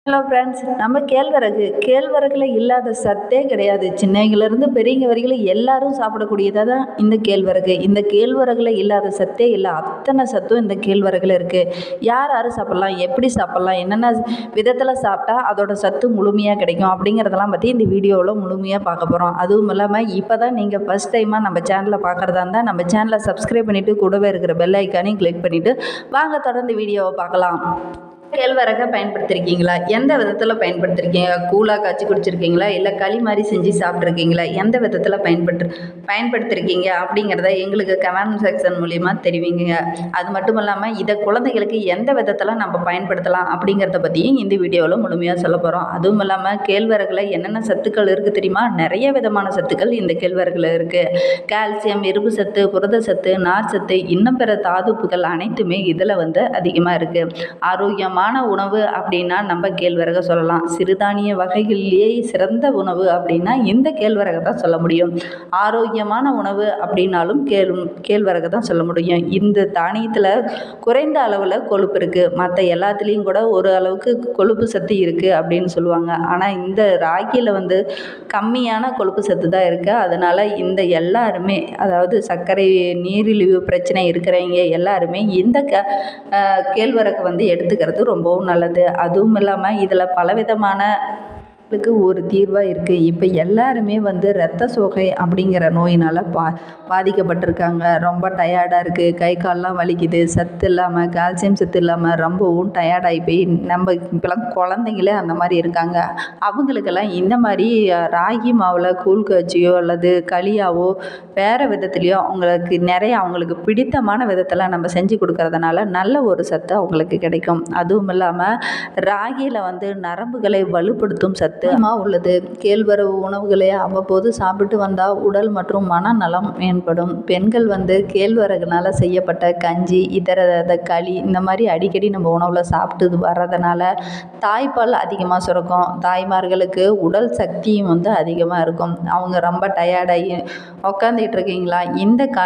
hello friends நம்ம கேழ்வரகு கேழ்வரகுல இல்லாத சத்தே கிடையாது சின்னவங்கலேருந்து பெரியவங்க வரைக்கும் எல்லாரும் சாப்பிடக்கூடியதாக தான் இந்த கேழ்வரகு இந்த கேழ்வரகுல இல்லாத சத்தே இல்லை அத்தனை சத்தும் இந்த கேழ்வரகுல இருக்குது யார் யார் சாப்பிட்லாம் எப்படி சாப்பிட்லாம் என்னென்ன விதத்தில் சாப்பிட்டா அதோட சத்து முழுமையாக கிடைக்கும் அப்படிங்கிறதெல்லாம் பற்றி இந்த வீடியோவில் முழுமையாக பார்க்க போகிறோம் அதுவும் இல்லாமல் இப்போ தான் நீங்கள் ஃபஸ்ட் டைமாக நம்ம சேனலை பார்க்குறதா இருந்தால் நம்ம சேனலை சப்ஸ்கிரைப் பண்ணிவிட்டு கூடவே இருக்கிற பெல் ஐக்கானையும் கிளிக் பண்ணிவிட்டு வாங்க தொடர்ந்து வீடியோவை பார்க்கலாம் கேழ்வரகை பயன்படுத்திருக்கீங்களா எந்த விதத்தில் பயன்படுத்திருக்கீங்க கூழாக காய்ச்சி குடிச்சிருக்கீங்களா இல்லை களி மாதிரி செஞ்சு சாப்பிட்ருக்கீங்களா எந்த விதத்தில் பயன்படுத்து பயன்படுத்திருக்கீங்க அப்படிங்கிறத எங்களுக்கு கமெண்ட் செக்ஷன் மூலிமா தெரிவிங்க அது மட்டும் இல்லாமல் இதை குழந்தைகளுக்கு எந்த விதத்தில் நம்ம பயன்படுத்தலாம் அப்படிங்கிறத பற்றியும் இந்த வீடியோவில் முழுமையாக சொல்ல போகிறோம் அதுவும் இல்லாமல் கேழ்வரகுல என்னென்ன சத்துக்கள் இருக்குது தெரியுமா நிறைய விதமான சத்துக்கள் இந்த கேழ்வரகுல இருக்குது கால்சியம் இரும்பு சத்து புரத சத்து நார் சத்து இன்னும் பிற தாதுப்புகள் அனைத்துமே இதில் வந்து அதிகமாக இருக்குது ஆரோக்கியமான உணவு அப்படின்னா நம்ம கேழ்வரகை சொல்லலாம் சிறுதானிய வகைகளிலேயே சிறந்த உணவு அப்படின்னா இந்த கேழ்வரகை தான் சொல்ல முடியும் ஆரோக்கியமான உணவு அப்படின்னாலும் கேழ் கேழ்வரகை தான் சொல்ல முடியும் இந்த தானியத்தில் குறைந்த அளவில் கொழுப்பு இருக்குது மற்ற எல்லாத்துலேயும் கூட ஒரு அளவுக்கு கொழுப்பு சத்து இருக்குது அப்படின்னு சொல்லுவாங்க ஆனால் இந்த ராகியில் வந்து கம்மியான கொழுப்பு சத்து தான் இருக்குது அதனால் இந்த எல்லாருமே அதாவது சர்க்கரை நீரிழிவு பிரச்சனை இருக்கிறவங்க எல்லாருமே இந்த க அஹ் கேழ்வரகு வந்து எடுத்துக்கிறது ரொம்பவும் நல்லது அதுவும் இல்லாமல் இதில் பலவிதமான க்கு ஒரு தீர்வாக இருக்குது இப்போ எல்லாருமே வந்து இரத்த சோகை அப்படிங்கிற நோயினால் பா பாதிக்கப்பட்டிருக்காங்க ரொம்ப டயர்டாக இருக்குது கை கால்லாம் வலிக்குது சத்து இல்லாமல் கால்சியம் சத்து இல்லாமல் ரொம்பவும் டயர்டாகி போய் நம்ம இப்போலாம் குழந்தைங்களே அந்த மாதிரி இருக்காங்க அவங்களுக்கெல்லாம் இந்த மாதிரி அஹ், ராகி மாவில் கூழ் காய்ச்சியோ அல்லது களியாவோ வேறு விதத்துலேயோ அவங்களுக்கு நிறைய அவங்களுக்கு பிடித்தமான விதத்தில் நம்ம செஞ்சு கொடுக்கறதுனால நல்ல ஒரு சத்து அவங்களுக்கு கிடைக்கும் அதுவும் இல்லாமல் ராகியில் வந்து நரம்புகளை வலுப்படுத்தும் சத்து அதிகமாக உள்ளது கேழ்வரகு உணவுகளை அவ்வப்போது சாப்பிட்டு வந்தால் உடல் மற்றும் மனநலம் மேம்படும் பெண்கள் வந்து கேழ்வரகுனால செய்யப்பட்ட கஞ்சி இதர த- களி இந்த மாதிரி அடிக்கடி நம்ம உணவில் சாப்பிட்டு வர்றதுனால தாய்ப்பால் அதிகமாக சுரக்கும் தாய்மார்களுக்கு உடல் சக்தியும் வந்து அதிகமாக இருக்கும் அவங்க ரொம்ப டயர்டாகி உக்காந்துக்கிட்டு இருக்கீங்களா இந்த க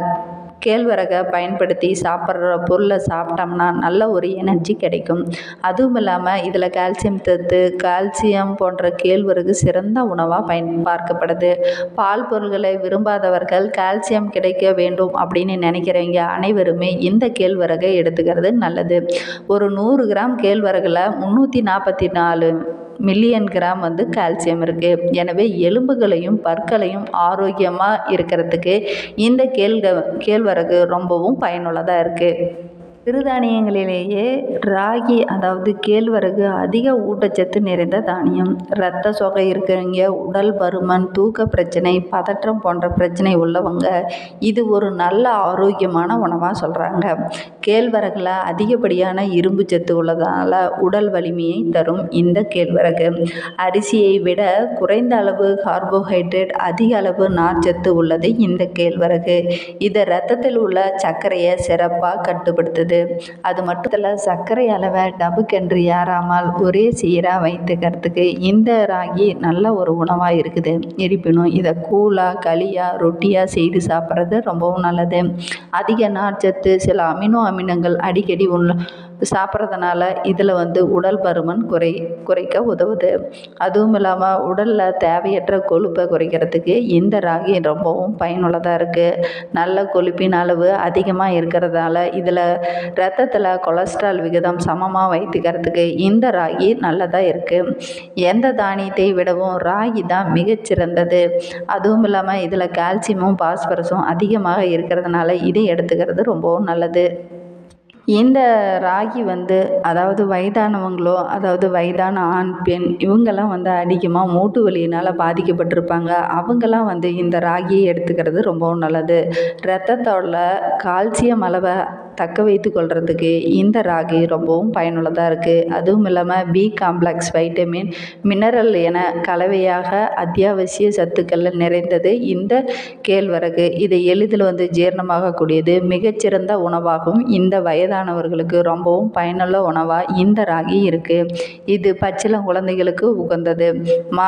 கேழ்வரகை பயன்படுத்தி சாப்பிட்ற பொருளை சாப்பிட்டோம்னா நல்ல ஒரு எனர்ஜி கிடைக்கும் அதுவும் இல்லாமல் இதில் கால்சியம் சத்து கால்சியம் போன்ற கேழ்வரகு சிறந்த உணவாக பயன் பார்க்கப்படுது பால் பொருள்களை விரும்பாதவர்கள் கால்சியம் கிடைக்க வேண்டும் அப்படின்னு நினைக்கிறவங்க அனைவருமே இந்த கேழ்வரகை எடுத்துக்கிறது நல்லது ஒரு நூறு கிராம் கேழ்வரகுல முந்நூற்றி நாற்பத்தி நாலு மில்லியன் கிராம் வந்து கால்சியம் இருக்குது எனவே எலும்புகளையும் பற்களையும் ஆரோக்கியமாக இருக்கிறதுக்கு இந்த கேழ்க கேழ்வரகு ரொம்பவும் பயனுள்ளதாக இருக்குது சிறுதானியங்களிலேயே ராகி அதாவது கேழ்வரகு அதிக ஊட்டச்சத்து நிறைந்த தானியம் இரத்த சோகை இருக்கிறவங்க உடல் பருமன் தூக்க பிரச்சனை பதற்றம் போன்ற பிரச்சனை உள்ளவங்க இது ஒரு நல்ல ஆரோக்கியமான உணவாக சொல்கிறாங்க கேழ்வரகுல அதிகப்படியான இரும்பு சத்து உள்ளதால் உடல் வலிமையை தரும் இந்த கேழ்வரகு அரிசியை விட குறைந்த அளவு கார்போஹைட்ரேட் அதிக அளவு நார்ச்சத்து உள்ளது இந்த கேழ்வரகு இது இரத்தத்தில் உள்ள சர்க்கரையை சிறப்பாக கட்டுப்படுத்துது அது மட்டும் இல்லை சர்க்கரை அளவை டபுக்கென்று ஏறாமல் ஒரே சீராக வைத்துக்கிறதுக்கு இந்த ராகி நல்ல ஒரு உணவாக இருக்குது இருப்பினும் இதை கூழாக களியாக ரொட்டியாக செய்து சாப்பிட்றது ரொம்பவும் நல்லது அதிக நார்ச்சத்து சில அமினோ அமிலங்கள் அடிக்கடி உள்ள சாப்பிட்றதுனால இதில் வந்து உடல் பருமன் குறை குறைக்க உதவுது அதுவும் இல்லாமல் உடலில் தேவையற்ற கொழுப்பை குறைக்கிறதுக்கு இந்த ராகி ரொம்பவும் பயனுள்ளதாக இருக்குது நல்ல கொழுப்பின் அளவு அதிகமாக இருக்கிறதால இதில் ரத்தத்தில் கொலஸ்ட்ரால் விகிதம் சமமாக வைத்துக்கிறதுக்கு இந்த ராகி நல்லதாக இருக்குது எந்த தானியத்தை விடவும் ராகி தான் மிகச்சிறந்தது அதுவும் இல்லாமல் இதில் கால்சியமும் பாஸ்பரஸும் அதிகமாக இருக்கிறதுனால இதை எடுத்துக்கிறது ரொம்பவும் நல்லது இந்த ராகி வந்து அதாவது வயதானவங்களோ அதாவது வயதான ஆண் பெண் இவங்கெல்லாம் வந்து அதிகமாக மூட்டு வலியினால் பாதிக்கப்பட்டிருப்பாங்க அவங்கெல்லாம் வந்து இந்த ராகியை எடுத்துக்கிறது ரொம்பவும் நல்லது ரத்தத்தோட கால்சியம் அளவை தக்க வைத்து கொள்றதுக்கு இந்த ராகி ரொம்பவும் பயனுள்ளதாக இருக்குது அதுவும் இல்லாமல் பி காம்ப்ளெக்ஸ் வைட்டமின் மினரல் என கலவையாக அத்தியாவசிய சத்துக்கள் நிறைந்தது இந்த கேழ்வரகு இது எளிதில் வந்து ஜீரணமாகக்கூடியது மிகச்சிறந்த உணவாகவும் இந்த வயதானவர்களுக்கு ரொம்பவும் பயனுள்ள உணவாக இந்த ராகி இருக்குது இது பச்சிளம் குழந்தைகளுக்கு உகந்தது மா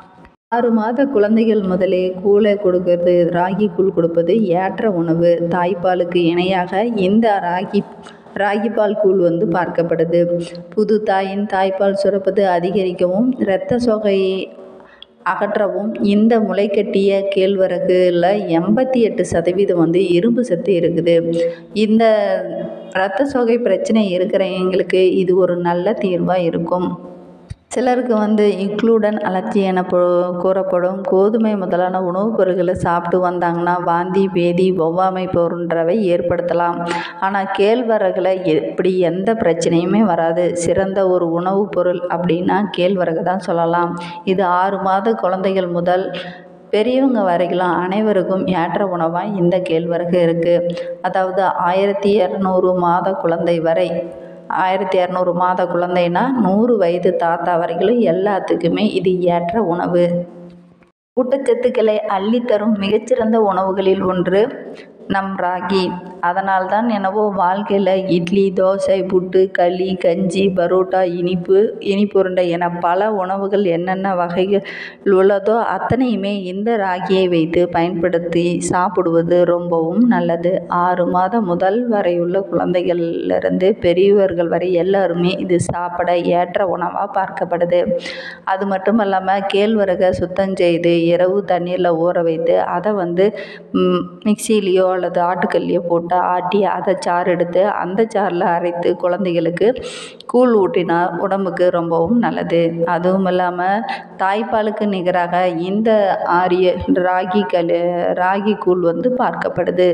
ஆறு மாத குழந்தைகள் முதலே கூழை கொடுக்கறது ராகி கூழ் கொடுப்பது ஏற்ற உணவு தாய்ப்பாலுக்கு இணையாக இந்த ராகி ராகிப்பால் கூழ் வந்து பார்க்கப்படுது புது தாயின் தாய்ப்பால் சுரப்பது அதிகரிக்கவும் இரத்த சோகையை அகற்றவும் இந்த முளைக்கட்டிய கேழ்வரகுல எண்பத்தி எட்டு சதவீதம் வந்து இரும்பு சத்து இருக்குது இந்த இரத்த சோகை பிரச்சனை இருக்கிறவங்களுக்கு இது ஒரு நல்ல தீர்வாக இருக்கும் சிலருக்கு வந்து இக்ளூடன் அலர்ஜி என கூறப்படும் கோதுமை முதலான உணவுப் பொருட்களை சாப்பிட்டு வந்தாங்கன்னா வாந்தி பேதி ஒவ்வாமை போன்றவை ஏற்படுத்தலாம் ஆனால் கேழ்வரகுல எப்படி எந்த பிரச்சனையுமே வராது சிறந்த ஒரு உணவுப் பொருள் அப்படின்னா கேழ்வரகு தான் சொல்லலாம் இது ஆறு மாத குழந்தைகள் முதல் பெரியவங்க வரைக்கும் அனைவருக்கும் ஏற்ற உணவாக இந்த கேழ்வரகு இருக்குது அதாவது ஆயிரத்தி இரநூறு மாத குழந்தை வரை ஆயிரத்தி இரநூறு மாத குழந்தைனா நூறு வயது தாத்தா வரைக்கும் எல்லாத்துக்குமே இது ஏற்ற உணவு ஊட்டச்சத்துக்களை அள்ளித்தரும் மிகச்சிறந்த உணவுகளில் ஒன்று நம் ராகி அதனால்தான் என்னவோ வாழ்க்கையில் இட்லி தோசை புட்டு களி கஞ்சி பரோட்டா இனிப்பு இனிப்புருண்டை என பல உணவுகள் என்னென்ன வகைகள் உள்ளதோ அத்தனையுமே இந்த ராகியை வைத்து பயன்படுத்தி சாப்பிடுவது ரொம்பவும் நல்லது ஆறு மாதம் முதல் வரையுள்ள குழந்தைகள்லேருந்து பெரியவர்கள் வரை எல்லாருமே இது சாப்பிட ஏற்ற உணவாக பார்க்கப்படுது அது மட்டும் இல்லாமல் கேழ்வரகை சுத்தம் செய்து இரவு தண்ணீரில் ஊற வைத்து அதை வந்து மிக்சிலேயோ அல்லது ஆட்டுக்கல்லையோ போட்டு ஆட்டி அதை சாறு எடுத்து அந்த சாறில் அரைத்து குழந்தைகளுக்கு கூழ் ஊட்டினா உடம்புக்கு ரொம்பவும் நல்லது அதுவும் இல்லாமல் தாய்ப்பாலுக்கு நிகராக இந்த ஆரிய ராகி களி ராகி கூழ் வந்து பார்க்கப்படுது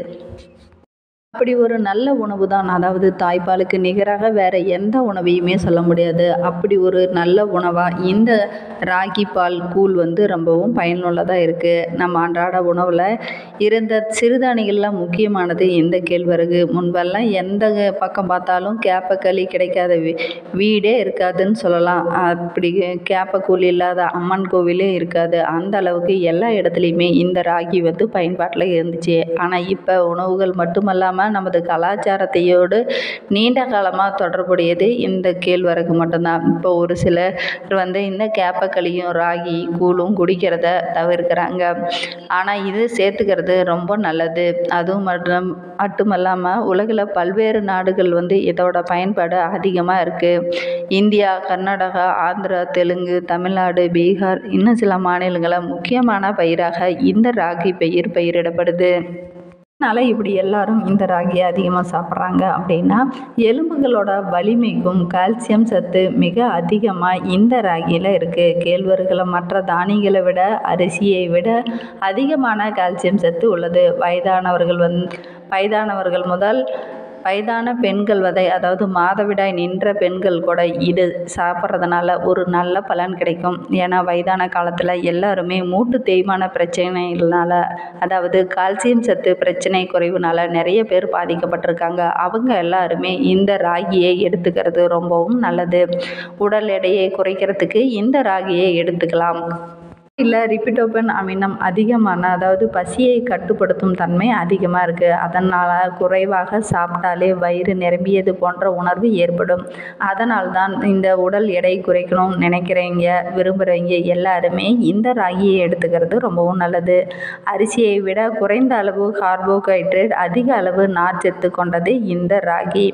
அப்படி ஒரு நல்ல உணவு தான் அதாவது தாய்ப்பாலுக்கு நிகராக வேறு எந்த உணவையுமே சொல்ல முடியாது அப்படி ஒரு நல்ல உணவாக இந்த ராகி பால் கூழ் வந்து ரொம்பவும் பயனுள்ளதாக இருக்குது நம்ம அன்றாட உணவில் இருந்த சிறுதானியங்களில் முக்கியமானது இந்த கேழ்வரகு முன்பெல்லாம் எந்த பக்கம் பார்த்தாலும் கேப்பக்களி கிடைக்காத வீ வீடே இருக்காதுன்னு சொல்லலாம் அப்படி கேப்பக்கூழ் இல்லாத அம்மன் கோவிலே இருக்காது அந்த அளவுக்கு எல்லா இடத்துலையுமே இந்த ராகி வந்து பயன்பாட்டில் இருந்துச்சு ஆனால் இப்போ உணவுகள் மட்டுமல்லாமல் நமது கலாச்சாரத்தையோடு நீண்ட காலமாக தொடர்புடையது இந்த கேழ்வரகு மட்டும்தான் இப்போ ஒரு சிலர் வந்து இந்த கேப்பக்களியும் ராகி கூழும் குடிக்கிறத தவிர்க்கிறாங்க ஆனால் இது சேர்த்துக்கிறது ரொம்ப நல்லது அதுவும் மட்டும் மட்டுமல்லாமல் உலகில் பல்வேறு நாடுகள் வந்து இதோட பயன்பாடு அதிகமாக இருக்குது இந்தியா கர்நாடகா ஆந்திரா தெலுங்கு தமிழ்நாடு பீகார் இன்னும் சில மாநிலங்களில் முக்கியமான பயிராக இந்த ராகி பயிர் பயிரிடப்படுது அதனால் இப்படி எல்லாரும் இந்த ராகியை அதிகமாக சாப்பிட்றாங்க அப்படின்னா எலும்புகளோட வலிமைக்கும் கால்சியம் சத்து மிக அதிகமாக இந்த ராகியில் இருக்குது கேழ்வரகுல மற்ற தானியங்களை விட அரிசியை விட அதிகமான கால்சியம் சத்து உள்ளது வயதானவர்கள் வந் வயதானவர்கள் முதல் வயதான பெண்கள் வதை அதாவது மாதவிடாய் நின்ற பெண்கள் கூட இது சாப்பிட்றதுனால ஒரு நல்ல பலன் கிடைக்கும் ஏன்னா வயதான காலத்தில் எல்லாருமே மூட்டு தேய்மான பிரச்சனைகள்னால அதாவது கால்சியம் சத்து பிரச்சனை குறைவுனால நிறைய பேர் பாதிக்கப்பட்டிருக்காங்க அவங்க எல்லாருமே இந்த ராகியை எடுத்துக்கிறது ரொம்பவும் நல்லது உடல் எடையை குறைக்கிறதுக்கு இந்த ராகியை எடுத்துக்கலாம் இல்லை ரிப்பிட்டோபன் அமிலம் அதிகமான அதாவது பசியை கட்டுப்படுத்தும் தன்மை அதிகமாக இருக்குது அதனால் குறைவாக சாப்பிட்டாலே வயிறு நிரம்பியது போன்ற உணர்வு ஏற்படும் அதனால் தான் இந்த உடல் எடை குறைக்கணும்னு நினைக்கிறவங்க விரும்புகிறவங்க எல்லாருமே இந்த ராகியை எடுத்துக்கிறது ரொம்பவும் நல்லது அரிசியை விட குறைந்த அளவு கார்போஹைட்ரேட் அதிக அளவு நார்ச்சத்து கொண்டது இந்த ராகி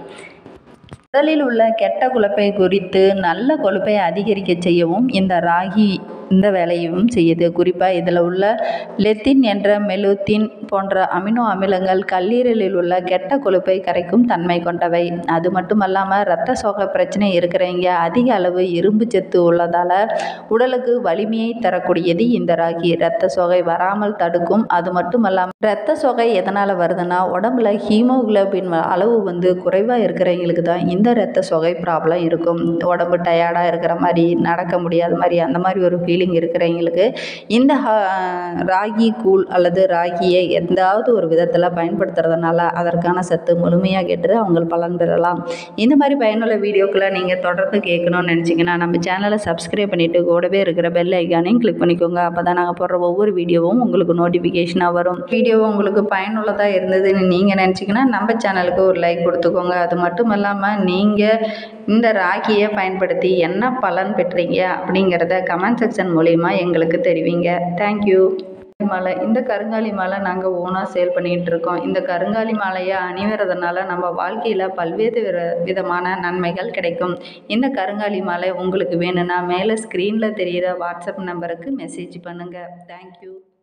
உடலில் உள்ள கெட்ட கொழுப்பை குறித்து நல்ல கொழுப்பை அதிகரிக்க செய்யவும் இந்த ராகி இந்த வேலையும் செய்யுது குறிப்பாக இதில் உள்ள லெத்தின் என்ற மெலுத்தின் போன்ற அமினோ அமிலங்கள் கல்லீரலில் உள்ள கெட்ட கொழுப்பை கரைக்கும் தன்மை கொண்டவை அது மட்டும் இல்லாமல் இரத்த சோகை பிரச்சனை இருக்கிறவங்க அதிக அளவு இரும்பு சத்து உள்ளதால் உடலுக்கு வலிமையை தரக்கூடியது இந்த ராகி இரத்த சோகை வராமல் தடுக்கும் அது மட்டும் இல்லாமல் இரத்த சோகை எதனால் வருதுன்னா உடம்புல ஹீமோகுளோபின் அளவு வந்து குறைவாக இருக்கிறவங்களுக்கு தான் இந்த இரத்த சோகை ப்ராப்ளம் இருக்கும் உடம்பு டயர்டாக இருக்கிற மாதிரி நடக்க முடியாத மாதிரி அந்த மாதிரி ஒரு ஃபீலிங் இருக்கிறவங்களுக்கு இந்த ராகி கூழ் அல்லது ராகியை எந்தாவது ஒரு விதத்தில் பயன்படுத்துறதுனால அதற்கான சத்து முழுமையாக கேட்டு அவங்க பலன் பெறலாம் இந்த மாதிரி பயனுள்ள வீடியோக்களை நீங்கள் தொடர்ந்து கேட்கணும்னு நினச்சிங்கன்னா நம்ம சேனலை சப்ஸ்கிரைப் பண்ணிவிட்டு கூடவே இருக்கிற பெல் ஐக்கானையும் கிளிக் பண்ணிக்கோங்க அப்போ தான் நாங்கள் போடுற ஒவ்வொரு வீடியோவும் உங்களுக்கு நோட்டிஃபிகேஷனாக வரும் வீடியோ உங்களுக்கு பயனுள்ளதாக இருந்ததுன்னு நீங்கள் நினச்சிங்கன்னா நம்ம சேனலுக்கு ஒரு லைக் கொடுத்துக்கோங்க அது மட்டும் இல்லாமல் நீங்கள் இந்த ராகியை பயன்படுத்தி என்ன பலன் பெற்றீங்க அப்படிங்கிறத கமெண்ட் செக்ஷன் மூலிமா எங்களுக்கு தெரிவிங்க தேங்க்யூ மாலை இந்த கருங்காலி மாலை நாங்கள் ஓனாக சேல் பண்ணிகிட்டு இருக்கோம் இந்த கருங்காலி மாலையை அணிவறதுனால நம்ம வாழ்க்கையில் பல்வேறு வித விதமான நன்மைகள் கிடைக்கும் இந்த கருங்காலி மாலை உங்களுக்கு வேணும்னா மேலே ஸ்க்ரீனில் தெரிகிற வாட்ஸ்அப் நம்பருக்கு மெசேஜ் பண்ணுங்கள் தேங்க்யூ